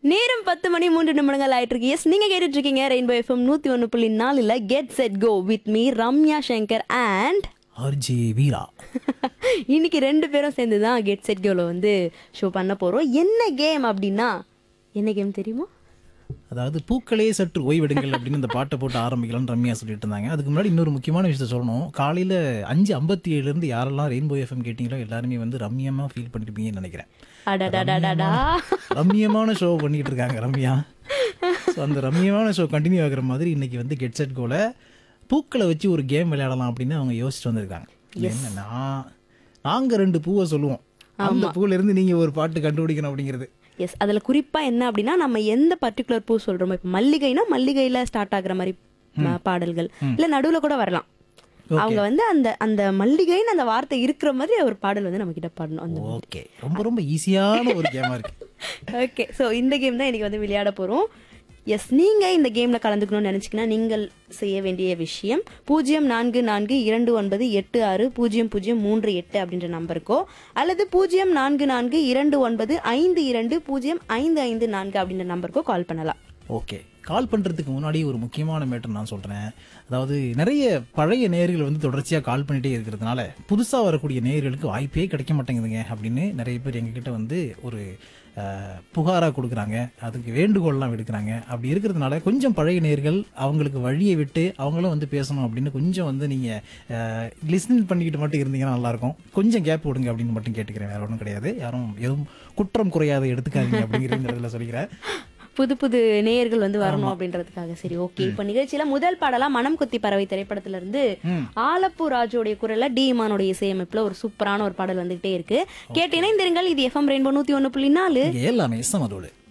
நேரம் பத்து மணி மூன்று நிமிடங்கள் ஆயிட்டு இருக்கு எஸ் நீங்க கேட்டுட்டு இருக்கீங்க ரெயின்போ எஃப்எம் நூத்தி ஒன்று புள்ளி நாலுல get set go with me Ramya Shankar and RJ Veera இன்னைக்கு ரெண்டு பேரும் சேர்ந்து தான் கெட் செட் கோல வந்து ஷோ பண்ண போறோம் என்ன கேம் அப்படின்னா என்ன கேம் தெரியுமா அதாவது பூக்களே சற்று ஓய்வெடுங்கள் அப்படின்னு இந்த பாட்டை போட்டு ஆரம்பிக்கலாம்னு ரம்யா சொல்லிட்டு இருந்தாங்க அதுக்கு முன்னாடி இன்னொரு முக்கியமான விஷயத்த சொல்லணும் காலையில அஞ்சு ஐம்பத்தி ஏழுலேருந்து யாரெல்லாம் ரெயின்போ எஃப்எம் கேட்டீங்களோ எல்லாருமே வந்து ரம்யமா ஃபீல் பண்ணிருப்பீங்கன்னு நினைக்கிறேன் அடடடடடா ரம்யமான ஷோ பண்ணிட்டு இருக்காங்க ரம்யா ஸோ அந்த ரம்யமான ஷோ கண்டினியூ ஆகுற மாதிரி இன்னைக்கு வந்து கெட் செட் கோல பூக்களை வச்சு ஒரு கேம் விளையாடலாம் அப்படின்னு அவங்க யோசிச்சுட்டு வந்திருக்காங்க என்னன்னா நாங்க ரெண்டு பூவை சொல்லுவோம் அந்த பூல இருந்து நீங்க ஒரு பாட்டு கண்டுபிடிக்கணும் அப்படிங்கிறது எஸ் அதுல குறிப்பா என்ன அப்படின்னா நம்ம எந்த பர்டிகுலர் பூ சொல்றோமோ இப்போ மல்லிகைனா மல்லிகையில ஸ்டார்ட் ஆகுற மாதிரி ம- பாடல்கள் இல்ல நடுவுல கூட வரலாம் அவங்க வந்து அந்த அந்த மல்லிகைன்னு அந்த வார்த்தை இருக்கிற மாதிரி ஒரு பாடல் வந்து நம்ம கிட்ட பாடணும் அந்த ஓகே ரொம்ப ரொம்ப ஈஸியான ஒரு கேமா இருக்கு ஓகே ஸோ இந்த கேம் தான் இன்னைக்கு வந்து விளையாட போகிறோம் எஸ் நீங்கள் இந்த கேமில் கலந்துக்கணும்னு நினச்சிங்கன்னா நீங்கள் செய்ய வேண்டிய விஷயம் பூஜ்ஜியம் நான்கு நான்கு இரண்டு ஒன்பது எட்டு ஆறு பூஜ்ஜியம் பூஜ்ஜியம் மூன்று எட்டு அப்படின்ற நம்பருக்கோ அல்லது பூஜ்ஜியம் நான்கு நான்கு இரண்டு ஒன்பது ஐந்து இரண்டு பூஜ்ஜியம் ஐந்து ஐந்து நான்கு அப்படின்ற நம்பருக்கோ கால் பண்ணலாம் ஓகே கால் பண்ணுறதுக்கு முன்னாடி ஒரு முக்கியமான மேட்டர் நான் சொல்கிறேன் அதாவது நிறைய பழைய நேயர்கள் வந்து தொடர்ச்சியாக கால் பண்ணிகிட்டே இருக்கிறதுனால புதுசாக வரக்கூடிய நேயர்களுக்கு வாய்ப்பே கிடைக்க மாட்டேங்குதுங்க அப்படின்னு நிறைய பேர் எங்ககிட்ட வந்து ஒரு புகாராக கொடுக்குறாங்க அதுக்கு வேண்டுகோள்லாம் விடுக்கிறாங்க அப்படி இருக்கிறதுனால கொஞ்சம் பழைய நேயர்கள் அவங்களுக்கு வழியை விட்டு அவங்களும் வந்து பேசணும் அப்படின்னு கொஞ்சம் வந்து நீங்கள் லிசன் பண்ணிக்கிட்டு மட்டும் இருந்தீங்கன்னா நல்லாயிருக்கும் கொஞ்சம் கேப் விடுங்க அப்படின்னு மட்டும் கேட்டுக்கிறேன் வேற ஒன்றும் கிடையாது யாரும் எதுவும் குற்றம் குறையாத எடுத்துக்காதீங்க அப்படிங்கிறதுல சொல்லிக்கிறேன் புது புது நேயர்கள் வந்து வரணும் அப்படின்றதுக்காக சரி ஓகே இப்போ நிகழ்ச்சியில முதல் பாடலா மனம் கொத்தி பறவை திரைப்படத்துல இருந்து ஆலப்பூ ராஜோடைய குரல்ல டி இமானுடைய இசையமைப்புல ஒரு சூப்பரான ஒரு பாடல் வந்துகிட்டே இருக்கு கேட்டு இணைந்திருங்கள் இது எஃப்எம் ரெயின்போ நூத்தி ஒன்னு புள்ளி நாலு இங்கே எல்லாமே சமதோடு